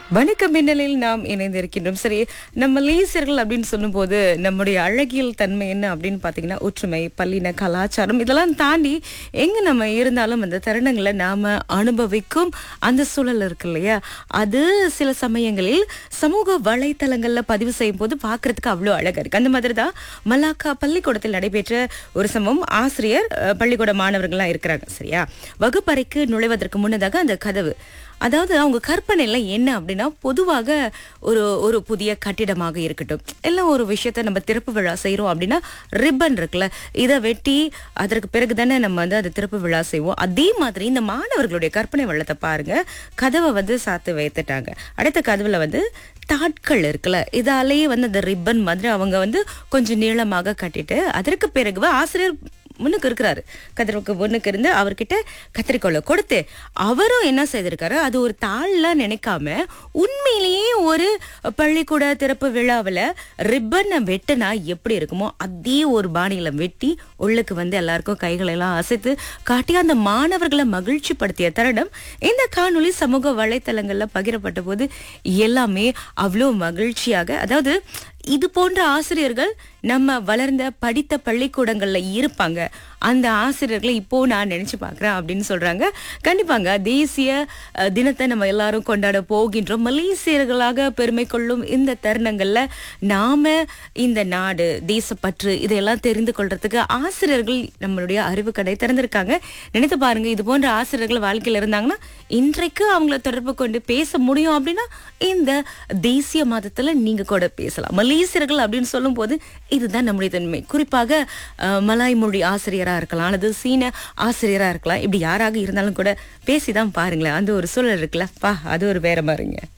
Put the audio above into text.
வணக்கம் மின்னலில் நாம் இணைந்திருக்கின்றோம் சரி நம்ம லேசர்கள் அப்படின்னு சொல்லும்போது நம்முடைய அழகியல் தன்மை என்ன அப்படின்னு பார்த்தீங்கன்னா ஒற்றுமை பல்லின கலாச்சாரம் இதெல்லாம் தாண்டி எங்க நம்ம இருந்தாலும் அந்த தருணங்களை நாம அனுபவிக்கும் அந்த சூழல் இருக்கு இல்லையா அது சில சமயங்களில் சமூக வலைத்தளங்கள்ல பதிவு செய்யும் போது பார்க்கறதுக்கு அவ்வளோ அழகா இருக்கு அந்த மாதிரி தான் மலாக்கா பள்ளிக்கூடத்தில் நடைபெற்ற ஒரு சம்பவம் ஆசிரியர் அஹ், பள்ளிக்கூட மாணவர்கள்லாம் இருக்கிறாங்க சரியா வகுப்பறைக்கு நுழைவதற்கு முன்னதாக அந்த கதவு அதாவது அவங்க கற்பனையில என்ன அப்படின்னா பொதுவாக ஒரு ஒரு புதிய கட்டிடமாக இருக்கட்டும் எல்லாம் ஒரு விஷயத்த நம்ம திறப்பு விழா செய்றோம் அப்படின்னா ரிப்பன் இருக்குல்ல இதை வெட்டி அதற்கு பிறகு தானே நம்ம வந்து அந்த திறப்பு விழா செய்வோம் அதே மாதிரி இந்த மாணவர்களுடைய கற்பனை வெள்ளத்தை பாருங்க கதவை வந்து சாத்து வைத்துட்டாங்க அடுத்த கதவுல வந்து தாட்கள் இருக்குல்ல இதாலேயே வந்து அந்த ரிப்பன் மாதிரி அவங்க வந்து கொஞ்சம் நீளமாக கட்டிட்டு அதற்கு பிறகு ஆசிரியர் முன்னுக்கு இருக்கிறாரு கதிரவுக்கு முன்னுக்கு இருந்து அவர்கிட்ட கத்திரிக்கோலை கொடுத்து அவரும் என்ன செய்திருக்காரு அது ஒரு தாள்ல நினைக்காம உண்மையிலேயே ஒரு பள்ளிக்கூட திறப்பு விழாவில் ரிப்பனை வெட்டினா எப்படி இருக்குமோ அதே ஒரு பாணியில வெட்டி உள்ளுக்கு வந்து எல்லாருக்கும் கைகளை எல்லாம் அசைத்து காட்டி அந்த மாணவர்களை மகிழ்ச்சிப்படுத்திய தருணம் இந்த காணொளி சமூக வலைத்தளங்கள்ல பகிரப்பட்ட போது எல்லாமே அவ்வளோ மகிழ்ச்சியாக அதாவது இது போன்ற ஆசிரியர்கள் நம்ம வளர்ந்த படித்த பள்ளிக்கூடங்கள்ல இருப்பாங்க அந்த ஆசிரியர்களை இப்போ நான் நினைச்சு பார்க்கிறேன் அப்படின்னு சொல்றாங்க கண்டிப்பாங்க தேசிய அஹ், தினத்தை நம்ம எல்லாரும் கொண்டாட போகின்றோம் மலேசியர்களாக பெருமை கொள்ளும் இந்த தருணங்கள்ல நாம இந்த நாடு தேசப்பற்று இதையெல்லாம் தெரிந்து கொள்றதுக்கு ஆசிரியர்கள் நம்மளுடைய அறிவு கடை திறந்திருக்காங்க நினைத்து பாருங்க இது போன்ற ஆசிரியர்கள் வாழ்க்கையில இருந்தாங்கன்னா இன்றைக்கு அவங்கள தொடர்பு கொண்டு பேச முடியும் அப்படின்னா இந்த தேசிய மாதத்துல நீங்க கூட பேசலாம் மலேசியர்கள் அப்படின்னு சொல்லும்போது இதுதான் நம்முடைய தன்மை குறிப்பாக அஹ், மலாய் மொழி ஆசிரியரா இருக்கலாம் அல்லது சீன ஆசிரியரா இருக்கலாம் இப்படி யாராக இருந்தாலும் கூட பேசிதான் பாருங்களேன் அந்த ஒரு சூழல் இருக்குல்ல பா அது ஒரு வேற மாதிரிங்க